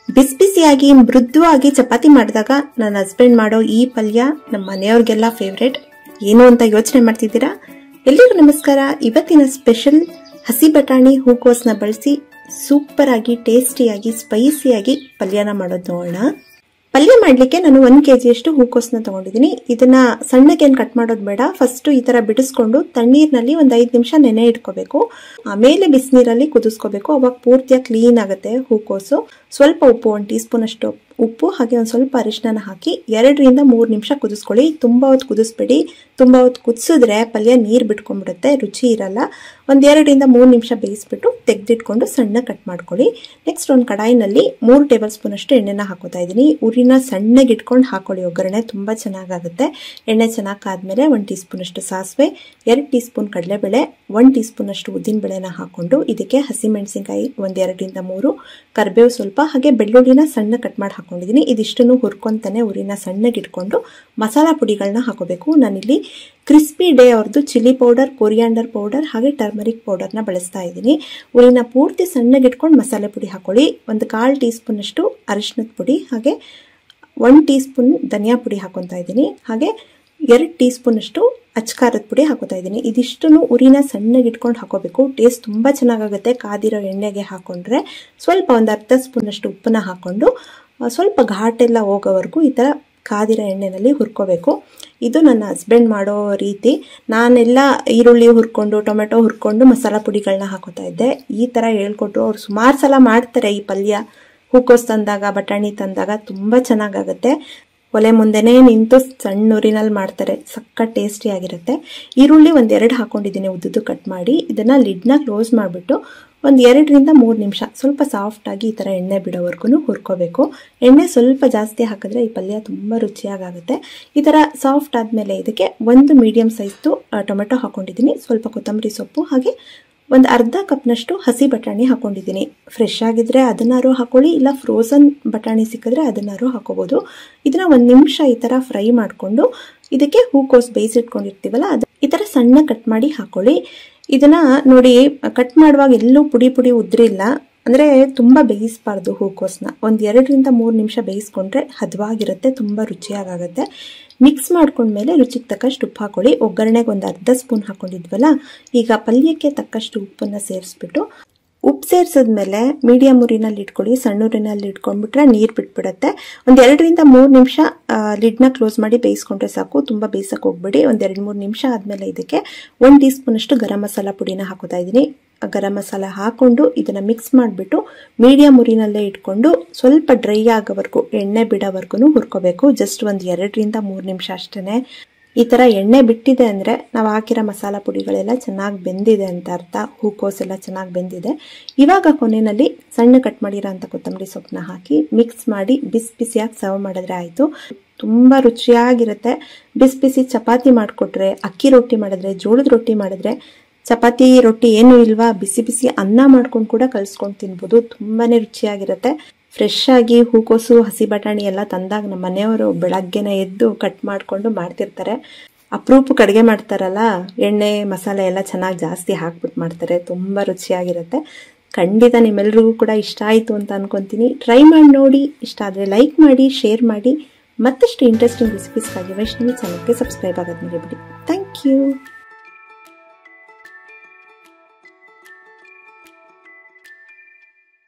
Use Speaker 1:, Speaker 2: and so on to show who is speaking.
Speaker 1: ಬಿಸಿ ಬಿಸಿಯಾಗಿ ಮೃದುವಾಗಿ ಚಪಾತಿ ಮಾಡಿದಾಗ ನನ್ನ ಹಸ್ಬೆಂಡ್ ಮಾಡೋ ಈ ಪಲ್ಯ ನಮ್ಮ ಮನೆಯವ್ರಿಗೆಲ್ಲ ಫೇವ್ರೇಟ್ ಏನು ಅಂತ ಯೋಚನೆ ಮಾಡ್ತಿದ್ದೀರಾ ಎಲ್ರಿಗೂ ನಮಸ್ಕಾರ ಇವತ್ತಿನ ಸ್ಪೆಷಲ್ ಹಸಿ ಬಟಾಣಿ ಹೂಕೋಸ್ನ ಬಳಸಿ ಸೂಪರ್ ಆಗಿ ಟೇಸ್ಟಿಯಾಗಿ ಸ್ಪೈಸಿಯಾಗಿ ಪಲ್ಯನ ಮಾಡೋದು ನೋಡೋಣ ಪಲ್ಯ ಮಾಡ್ಲಿಕ್ಕೆ ನಾನು ಒಂದ್ ಕೆಜಿಯಷ್ಟು ಹೂಕೋಸ್ನ ತಗೊಂಡಿದ್ದೀನಿ ಇದನ್ನ ಸಣ್ಣಗೆ ಏನ್ ಕಟ್ ಮಾಡೋದು ಬೇಡ ಫಸ್ಟ್ ಈ ತರ ಬಿಡಿಸ್ಕೊಂಡು ತಣ್ಣೀರ್ನಲ್ಲಿ ಒಂದ್ ಐದ್ ನಿಮಿಷ ನೆನೆ ಇಟ್ಕೋಬೇಕು ಆಮೇಲೆ ಬಿಸಿನೀರಲ್ಲಿ ಕುದಿಸ್ಕೋಬೇಕು ಅವಾಗ ಪೂರ್ತಿಯಾಗಿ ಕ್ಲೀನ್ ಆಗುತ್ತೆ ಹೂಕೋಸು ಸ್ವಲ್ಪ ಉಪ್ಪು ಒಂದ್ ಟೀ ಸ್ಪೂನ್ ಅಷ್ಟು ಉಪ್ಪು ಹಾಗೆ ಒಂದ್ ಸ್ವಲ್ಪ ಅರಿಶಿನ ಹಾಕಿ ಎರಡರಿಂದ ಮೂರ್ ನಿಮಿಷ ಕುದಿಸ್ಕೊಳ್ಳಿ ತುಂಬಾ ಹೊತ್ತು ಕುದಿಸ್ಬೇಡಿ ತುಂಬಾ ಹೊತ್ತು ಕುದಿಸಿದ್ರೆ ಪಲ್ಯ ನೀರ್ ಬಿಟ್ಕೊಂಡ್ಬಿಡುತ್ತೆ ರುಚಿ ಇರಲ್ಲ ಒಂದ್ ಎರಡರಿಂದ ಮೂರ್ ನಿಮಿಷ ಬೇಯಿಸ್ಬಿಟ್ಟು ತೆಗೆದಿಟ್ಕೊಂಡು ಸಣ್ಣ ಕಟ್ ಮಾಡ್ಕೊಳ್ಳಿ ನೆಕ್ಸ್ಟ್ ಒಂದು ಕಡಾಯಿನಲ್ಲಿ ಮೂರು ಟೇಬಲ್ ಸ್ಪೂನ್ ಅಷ್ಟು ಎಣ್ಣೆನ ಹಾಕೋತಾ ಇದ್ದೀನಿ ಉರಿನ ಸಣ್ಣಗೆ ಇಟ್ಕೊಂಡು ಹಾಕೊಳ್ಳಿ ಒಗ್ಗರಣೆ ತುಂಬಾ ಚೆನ್ನಾಗಾಗುತ್ತೆ ಎಣ್ಣೆ ಚೆನ್ನಾಗಿ ಕಾದ್ಮೇಲೆ ಒಂದು ಟೀ ಸ್ಪೂನ್ ಅಷ್ಟು ಸಾಸಿವೆ ಎರಡು ಟೀ ಸ್ಪೂನ್ ಕಡಲೆಬೇಳೆ ಒನ್ ಟೀ ಸ್ಪೂನ್ ಅಷ್ಟು ಉದ್ದಿನ ಬೇಳೆನ ಹಾಕೊಂಡು ಇದಕ್ಕೆ ಹಸಿಮೆಣಸಿನಕಾಯಿ ಒಂದ್ ಎರಡರಿಂದ ಮೂರು ಕರಿಬೇವು ಸ್ವಲ್ಪ ಹಾಗೆ ಬೆಳ್ಳುಳ್ಳಿನ ಸಣ್ಣ ಕಟ್ ಮಾಡಿ ಹಾಕೊಂಡಿದ್ದೀನಿ ಇದಿಷ್ಟನ್ನು ಹುರ್ಕೊಂತಾನೆ ಉರಿನ ಸಣ್ಣಗೆ ಇಟ್ಕೊಂಡು ಮಸಾಲ ಪುಡಿಗಳನ್ನ ಹಾಕೋಬೇಕು ನಾನಿಲ್ಲಿ ಕ್ರಿಸ್ಪಿ ಡೇ ಅವ್ರದ್ದು ಚಿಲ್ಲಿ ಪೌಡರ್ ಕೊರಿಯಾಂಡರ್ ಪೌಡರ್ ಹಾಗೆ ಟರ್ಮರಿಕ್ ಪೌಡರ್ನ ಬಳಸ್ತಾ ಇದ್ದೀನಿ ಉರಿನ ಪೂರ್ತಿ ಸಣ್ಣಗೆ ಇಟ್ಕೊಂಡು ಮಸಾಲೆ ಪುಡಿ ಹಾಕೊಳ್ಳಿ ಒಂದು ಕಾಲು ಟೀ ಸ್ಪೂನ್ ಅಷ್ಟು ಅರಿಶಿನದ ಪುಡಿ ಹಾಗೆ ಒನ್ ಟೀ ಸ್ಪೂನ್ ಧನಿಯಾ ಪುಡಿ ಹಾಕೊತಾ ಇದ್ದೀನಿ ಹಾಗೆ ಎರಡು ಟೀ ಸ್ಪೂನ್ ಅಷ್ಟು ಅಚ್ಕಾರದ ಪುಡಿ ಹಾಕೋತಾ ಇದ್ದೀನಿ ಇದಿಷ್ಟನ್ನು ಉರಿನ ಸಣ್ಣಗೆ ಇಟ್ಕೊಂಡು ಹಾಕೋಬೇಕು ಟೇಸ್ಟ್ ತುಂಬ ಚೆನ್ನಾಗಾಗುತ್ತೆ ಕಾದಿರೋ ಎಣ್ಣೆಗೆ ಹಾಕೊಂಡ್ರೆ ಸ್ವಲ್ಪ ಒಂದು ಅರ್ಧ ಸ್ಪೂನ್ ಅಷ್ಟು ಉಪ್ಪನ್ನ ಹಾಕೊಂಡು ಸ್ವಲ್ಪ ಘಾಟೆಲ್ಲ ಹೋಗೋವರೆಗೂ ಈ ಥರ ಕಾದಿರೋ ಎಣ್ಣೆನಲ್ಲಿ ಹುರ್ಕೋಬೇಕು ಇದು ನನ್ನ ಹಸ್ಬೆಂಡ್ ಮಾಡೋ ರೀತಿ ನಾನೆಲ್ಲ ಈರುಳ್ಳಿ ಹುರ್ಕೊಂಡು ಟೊಮೆಟೊ ಹುರ್ಕೊಂಡು ಮಸಾಲ ಪುಡಿಗಳನ್ನ ಹಾಕೋತಾ ಇದ್ದೆ ಈ ಥರ ಹೇಳ್ಕೊಟ್ರು ಅವ್ರು ಸುಮಾರು ಸಲ ಮಾಡ್ತಾರೆ ಈ ಪಲ್ಯ ಹೂಕೋಸ್ ತಂದಾಗ ಬಟಾಣಿ ತಂದಾಗ ತುಂಬ ಚೆನ್ನಾಗಾಗುತ್ತೆ ಒಲೆ ಮುಂದೆನೇ ನಿಂತು ಸಣ್ಣ ಊರಿನಲ್ಲಿ ಮಾಡ್ತಾರೆ ಸಕ್ಕ ಟೇಸ್ಟಿ ಆಗಿರುತ್ತೆ ಈರುಳ್ಳಿ ಒಂದ್ ಎರಡು ಹಾಕೊಂಡಿದ್ದೀನಿ ಉದ್ದುದ್ದು ಕಟ್ ಮಾಡಿ ಇದನ್ನ ಲಿಡ್ನ ಕ್ಲೋಸ್ ಮಾಡಿಬಿಟ್ಟು ಒಂದು ಎರಡರಿಂದ ಮೂರು ನಿಮಿಷ ಸ್ವಲ್ಪ ಸಾಫ್ಟ್ ಆಗಿ ಈ ಥರ ಎಣ್ಣೆ ಬಿಡೋವರೆಗೂ ಹುರ್ಕೋಬೇಕು ಎಣ್ಣೆ ಸ್ವಲ್ಪ ಜಾಸ್ತಿ ಹಾಕಿದ್ರೆ ಈ ಪಲ್ಯ ತುಂಬ ರುಚಿಯಾಗುತ್ತೆ ಈ ಥರ ಸಾಫ್ಟ್ ಆದಮೇಲೆ ಇದಕ್ಕೆ ಒಂದು ಮೀಡಿಯಂ ಸೈಜ್ದು ಟೊಮೆಟೊ ಹಾಕೊಂಡಿದ್ದೀನಿ ಸ್ವಲ್ಪ ಕೊತ್ತಂಬರಿ ಸೊಪ್ಪು ಹಾಗೆ ಒಂದು ಅರ್ಧ ಕಪ್ನಷ್ಟು ಹಸಿ ಬಟಾಣಿ ಹಾಕೊಂಡಿದ್ದೀನಿ ಫ್ರೆಶ್ ಆಗಿದ್ರೆ ಅದನ್ನಾರು ಹಾಕೊಳ್ಳಿ ಇಲ್ಲ ಫ್ರೋಸನ್ ಬಟಾಣಿ ಸಿಕ್ಕಿದ್ರೆ ಅದನ್ನಾರು ಹಾಕೋಬಹುದು ಇದನ್ನ ಒಂದು ನಿಮಿಷ ಈ ಥರ ಫ್ರೈ ಮಾಡಿಕೊಂಡು ಇದಕ್ಕೆ ಹೂಕೋಸ್ ಬೇಯಿಸಿಟ್ಕೊಂಡಿರ್ತೀವಲ್ಲ ಅದು ಈ ಥರ ಸಣ್ಣ ಕಟ್ ಮಾಡಿ ಹಾಕೊಳ್ಳಿ ಇದನ್ನ ನೋಡಿ ಕಟ್ ಮಾಡುವಾಗ ಎಲ್ಲೂ ಪುಡಿ ಪುಡಿ ಉದ್ರಿಲ್ಲ ಅಂದ್ರೆ ತುಂಬಾ ಬೇಯಿಸಬಾರ್ದು ಹೂಕೋಸ್ನ ಒಂದ್ ಎರಡರಿಂದ ಮೂರು ನಿಮಿಷ ಬೇಯಿಸ್ಕೊಂಡ್ರೆ ಹದವಾಗಿರುತ್ತೆ ತುಂಬಾ ರುಚಿಯಾಗುತ್ತೆ ಮಿಕ್ಸ್ ಮಾಡ್ಕೊಂಡ್ಮೇಲೆ ರುಚಿಗೆ ತಕ್ಕಷ್ಟು ಉಪ್ಪು ಹಾಕೊಳ್ಳಿ ಒಗ್ಗರಣೆಗೆ ಒಂದು ಅರ್ಧ ಸ್ಪೂನ್ ಹಾಕೊಂಡಿದ್ವಲ್ಲ ಈಗ ಪಲ್ಯಕ್ಕೆ ತಕ್ಕಷ್ಟು ಉಪ್ಪನ್ನ ಸೇರಿಸ್ಬಿಟ್ಟು ಉಪ್ಪು ಸೇರಿಸಿದ್ಮೇಲೆ ಮೀಡಿಯಂ ಉರಿನಲ್ಲಿ ಇಟ್ಕೊಳ್ಳಿ ಸಣ್ಣ ಉರಿನಲ್ಲಿ ಇಟ್ಕೊಂಡ್ಬಿಟ್ರೆ ನೀರು ಬಿಟ್ಬಿಡುತ್ತೆ ಒಂದು ಎರಡರಿಂದ ಮೂರು ನಿಮಿಷ ಲಿಡ್ನ ಕ್ಲೋಸ್ ಮಾಡಿ ಬೇಯಿಸ್ಕೊಂಡ್ರೆ ಸಾಕು ತುಂಬ ಬೇಯಿಸಕ್ಕೆ ಹೋಗ್ಬೇಡಿ ಒಂದು ಎರಡು ಮೂರು ನಿಮಿಷ ಆದಮೇಲೆ ಇದಕ್ಕೆ ಒಂದು ಟೀ ಸ್ಪೂನ್ ಅಷ್ಟು ಗರಂ ಮಸಾಲ ಪುಡಿನ ಹಾಕೋತಾ ಇದ್ದೀನಿ ಗರಂ ಮಸಾಲ ಹಾಕೊಂಡು ಇದನ್ನ ಮಿಕ್ಸ್ ಮಾಡಿಬಿಟ್ಟು ಮೀಡಿಯಂ ಉರಿನಲ್ಲೇ ಇಟ್ಕೊಂಡು ಸ್ವಲ್ಪ ಡ್ರೈ ಆಗೋವರೆಗೂ ಎಣ್ಣೆ ಬಿಡೋವರೆಗೂ ಹುರ್ಕೋಬೇಕು ಜಸ್ಟ್ ಒಂದು ಎರಡರಿಂದ ಮೂರು ನಿಮಿಷ ಅಷ್ಟೇ ಈ ಥರ ಎಣ್ಣೆ ಬಿಟ್ಟಿದೆ ಅಂದರೆ ನಾವು ಹಾಕಿರೋ ಮಸಾಲ ಪುಡಿಗಳೆಲ್ಲ ಚೆನ್ನಾಗಿ ಬೆಂದಿದೆ ಅಂತ ಅರ್ಥ ಹೂಕೋಸ್ ಎಲ್ಲ ಚೆನ್ನಾಗಿ ಬೆಂದಿದೆ ಇವಾಗ ಕೊನೆಯಲ್ಲಿ ಸಣ್ಣ ಕಟ್ ಮಾಡಿರೋ ಅಂತ ಕೊತ್ತಂಬರಿ ಸೊಪ್ಪನ್ನ ಹಾಕಿ ಮಿಕ್ಸ್ ಮಾಡಿ ಬಿಸಿ ಬಿಸಿಯಾಗಿ ಸರ್ವ್ ಮಾಡಿದ್ರೆ ಆಯಿತು ತುಂಬ ರುಚಿಯಾಗಿರುತ್ತೆ ಬಿಸಿ ಬಿಸಿ ಚಪಾತಿ ಮಾಡಿಕೊಟ್ರೆ ಅಕ್ಕಿ ರೊಟ್ಟಿ ಮಾಡಿದ್ರೆ ಜೋಳದ ರೊಟ್ಟಿ ಮಾಡಿದ್ರೆ ಚಪಾತಿ ರೊಟ್ಟಿ ಏನು ಇಲ್ವಾ ಬಿಸಿ ಬಿಸಿ ಅನ್ನ ಮಾಡ್ಕೊಂಡು ಕೂಡ ಕಲ್ಸ್ಕೊಂಡು ತಿನ್ಬೋದು ತುಂಬಾನೇ ರುಚಿಯಾಗಿರುತ್ತೆ ಫ್ರೆಶ್ ಆಗಿ ಹೂಕೋಸು ಹಸಿ ಬಟಾಣಿ ಎಲ್ಲ ತಂದಾಗ ನಮ್ಮ ಮನೆಯವರು ಬೆಳಗ್ಗೆನೆ ಎದ್ದು ಕಟ್ ಮಾಡಿಕೊಂಡು ಮಾಡ್ತಿರ್ತಾರೆ ಅಪರೂಪಕ್ಕೆ ಅಡುಗೆ ಮಾಡ್ತಾರಲ್ಲ ಎಣ್ಣೆ ಮಸಾಲೆ ಎಲ್ಲ ಚೆನ್ನಾಗಿ ಜಾಸ್ತಿ ಹಾಕ್ಬಿಟ್ಟು ಮಾಡ್ತಾರೆ ತುಂಬ ರುಚಿಯಾಗಿರುತ್ತೆ ಖಂಡಿತ ನಿಮ್ಮೆಲ್ರಿಗೂ ಕೂಡ ಇಷ್ಟ ಆಯಿತು ಅಂತ ಅನ್ಕೊಂತೀನಿ ಟ್ರೈ ಮಾಡಿ ನೋಡಿ ಇಷ್ಟ ಆದರೆ ಲೈಕ್ ಮಾಡಿ ಶೇರ್ ಮಾಡಿ ಮತ್ತಷ್ಟು ಇಂಟ್ರೆಸ್ಟಿಂಗ್ ರೆಸಿಪೀಸ್ಗಾಗಿ ವೈಷ್ಣವಿ ಚಾನಲ್ಗೆ ಸಬ್ಸ್ಕ್ರೈಬ್ ಆಗೋದು ಮರಿಬಿಡಿ ಥ್ಯಾಂಕ್ ಯು